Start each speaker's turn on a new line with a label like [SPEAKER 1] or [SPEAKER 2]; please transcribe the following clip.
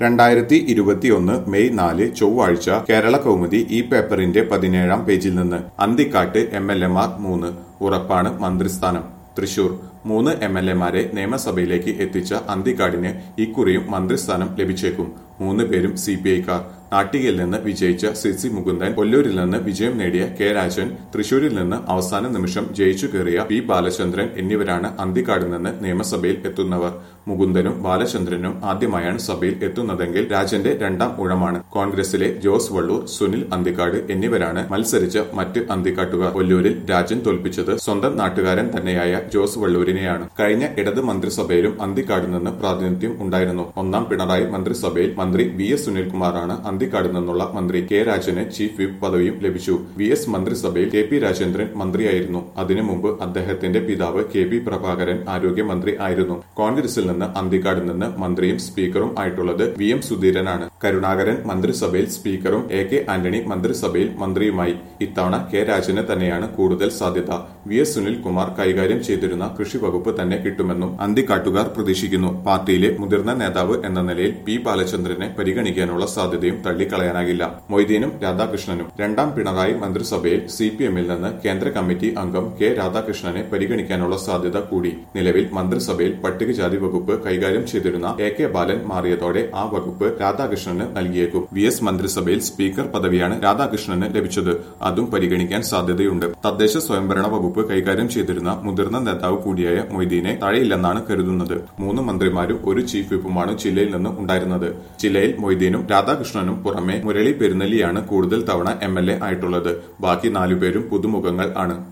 [SPEAKER 1] രണ്ടായിരത്തി ഇരുപത്തിയൊന്ന് മെയ് നാല് ചൊവ്വാഴ്ച കേരള കൗമുദി ഈ പേപ്പറിന്റെ പതിനേഴാം പേജിൽ നിന്ന് അന്തിക്കാട്ട് എം എൽ എമാർ മൂന്ന് ഉറപ്പാണ് മന്ത്രിസ്ഥാനം തൃശൂർ മൂന്ന് എം എൽ എമാരെ നിയമസഭയിലേക്ക് എത്തിച്ച അന്തിക്കാടിന് ഇക്കുറിയും മന്ത്രിസ്ഥാനം ലഭിച്ചേക്കും മൂന്ന് പേരും സി പി ഐക്കാർ നാട്ടികയിൽ നിന്ന് വിജയിച്ച സി സി മുകുന്ദൻ കൊല്ലൂരിൽ നിന്ന് വിജയം നേടിയ കെ രാജൻ തൃശൂരിൽ നിന്ന് അവസാന നിമിഷം ജയിച്ചു കയറിയ പി ബാലചന്ദ്രൻ എന്നിവരാണ് അന്തിക്കാട് നിന്ന് നിയമസഭയിൽ എത്തുന്നവർ മുകുന്ദനും ബാലചന്ദ്രനും ആദ്യമായാണ് സഭയിൽ എത്തുന്നതെങ്കിൽ രാജന്റെ രണ്ടാം ഊഴമാണ് കോൺഗ്രസിലെ ജോസ് വള്ളൂർ സുനിൽ അന്തിക്കാട് എന്നിവരാണ് മത്സരിച്ച മറ്റ് അന്തിക്കാട്ടുകാർ കൊല്ലൂരിൽ രാജൻ തോൽപ്പിച്ചത് സ്വന്തം നാട്ടുകാരൻ തന്നെയായ ജോസ് വള്ളൂരിനെയാണ് കഴിഞ്ഞ ഇടത് മന്ത്രിസഭയിലും അന്തിക്കാട് നിന്ന് പ്രാതിനിധ്യം ഉണ്ടായിരുന്നു ഒന്നാം പിണറായി മന്ത്രിസഭയിൽ മന്ത്രി വി എസ് സുനിൽകുമാറാണ് അന്തിക്കാട് നിന്നുള്ള മന്ത്രി കെ രാജന് ചീഫ് വിപ്പ് പദവിയും ലഭിച്ചു വി എസ് മന്ത്രിസഭയിൽ കെ പി രാജേന്ദ്രൻ മന്ത്രിയായിരുന്നു അതിനു മുമ്പ് അദ്ദേഹത്തിന്റെ പിതാവ് കെ പി പ്രഭാകരൻ ആരോഗ്യമന്ത്രി ആയിരുന്നു കോൺഗ്രസിൽ നിന്ന് അന്തിക്കാട് നിന്ന് മന്ത്രിയും സ്പീക്കറും ആയിട്ടുള്ളത് വി എം സുധീരനാണ് കരുണാകരൻ മന്ത്രിസഭയിൽ സ്പീക്കറും എ കെ ആന്റണി മന്ത്രിസഭയിൽ മന്ത്രിയുമായി ഇത്തവണ കെ രാജന് തന്നെയാണ് കൂടുതൽ സാധ്യത വി എസ് സുനിൽകുമാർ കൈകാര്യം ചെയ്തിരുന്ന കൃഷി വകുപ്പ് തന്നെ കിട്ടുമെന്നും അന്തിക്കാട്ടുകാർ പ്രതീക്ഷിക്കുന്നു പാർട്ടിയിലെ മുതിർന്ന നേതാവ് എന്ന നിലയിൽ പി ബാലചന്ദ്രനെ പരിഗണിക്കാനുള്ള സാധ്യതയും തള്ളിക്കളയാനാകില്ല മൊയ്തീനും രാധാകൃഷ്ണനും രണ്ടാം പിണറായി മന്ത്രിസഭയിൽ സി പി എമ്മിൽ നിന്ന് കേന്ദ്ര കമ്മിറ്റി അംഗം കെ രാധാകൃഷ്ണനെ പരിഗണിക്കാനുള്ള സാധ്യത കൂടി നിലവിൽ മന്ത്രിസഭയിൽ പട്ടികജാതി വകുപ്പ് കൈകാര്യം ചെയ്തിരുന്ന എ കെ ബാലൻ മാറിയതോടെ ആ വകുപ്പ് രാധാകൃഷ്ണന് നൽകിയേക്കും വി എസ് മന്ത്രിസഭയിൽ സ്പീക്കർ പദവിയാണ് രാധാകൃഷ്ണന് ലഭിച്ചത് അതും പരിഗണിക്കാൻ സാധ്യതയുണ്ട് തദ്ദേശ സ്വയംഭരണ വകുപ്പ് കൈകാര്യം ചെയ്തിരുന്ന മുതിർന്ന നേതാവ് കൂടിയായ മൊയ്തീനെ തഴയില്ലെന്നാണ് കരുതുന്നത് മൂന്ന് മന്ത്രിമാരും ഒരു ചീഫ് വിപ്പുമാണ് ജില്ലയിൽ നിന്ന് ഉണ്ടായിരുന്നത് ജില്ലയിൽ മൊയ്തീനും രാധാകൃഷ്ണനും പുറമെ മുരളി പെരുന്നലിയാണ് കൂടുതൽ തവണ എം എൽ എ ആയിട്ടുള്ളത് ബാക്കി നാലുപേരും പുതുമുഖങ്ങൾ ആണ്